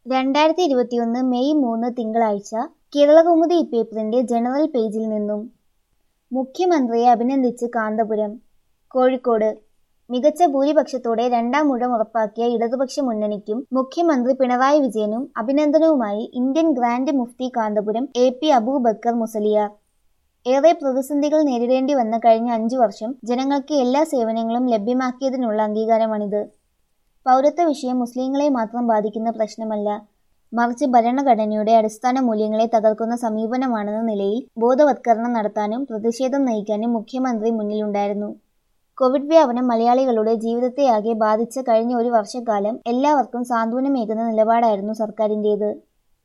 രണ്ടായിരത്തി ഇരുപത്തിയൊന്ന് മെയ് മൂന്ന് തിങ്കളാഴ്ച കേരളകൗമുദി പേപ്പറിന്റെ ജനറൽ പേജിൽ നിന്നും മുഖ്യമന്ത്രിയെ അഭിനന്ദിച്ച് കാന്തപുരം കോഴിക്കോട് മികച്ച ഭൂരിപക്ഷത്തോടെ രണ്ടാം ഊഴം ഉറപ്പാക്കിയ ഇടതുപക്ഷ മുന്നണിക്കും മുഖ്യമന്ത്രി പിണറായി വിജയനും അഭിനന്ദനവുമായി Indian grand Mufti Kanthapuram A P Aboobacker Musliyar ഏറെ പ്രതിസന്ധികൾ നേരിടേണ്ടി വന്ന കഴിഞ്ഞ അഞ്ചു വർഷം ജനങ്ങൾക്ക് എല്ലാ സേവനങ്ങളും ലഭ്യമാക്കിയതിനുള്ള അംഗീകാരമാണിത് പൗരത്വ വിഷയം മുസ്ലിങ്ങളെ മാത്രം ബാധിക്കുന്ന പ്രശ്നമല്ല മറിച്ച് ഭരണഘടനയുടെ അടിസ്ഥാന മൂല്യങ്ങളെ തകർക്കുന്ന സമീപനമാണെന്ന നിലയിൽ ബോധവത്കരണം നടത്താനും പ്രതിഷേധം നയിക്കാനും മുഖ്യമന്ത്രി മുന്നിലുണ്ടായിരുന്നു കോവിഡ് വ്യാപനം മലയാളികളുടെ ജീവിതത്തെയാകെ ബാധിച്ച കഴിഞ്ഞ ഒരു വർഷക്കാലം എല്ലാവർക്കും സാന്ത്വനമേകുന്ന നിലപാടായിരുന്നു സർക്കാരിൻ്റേത്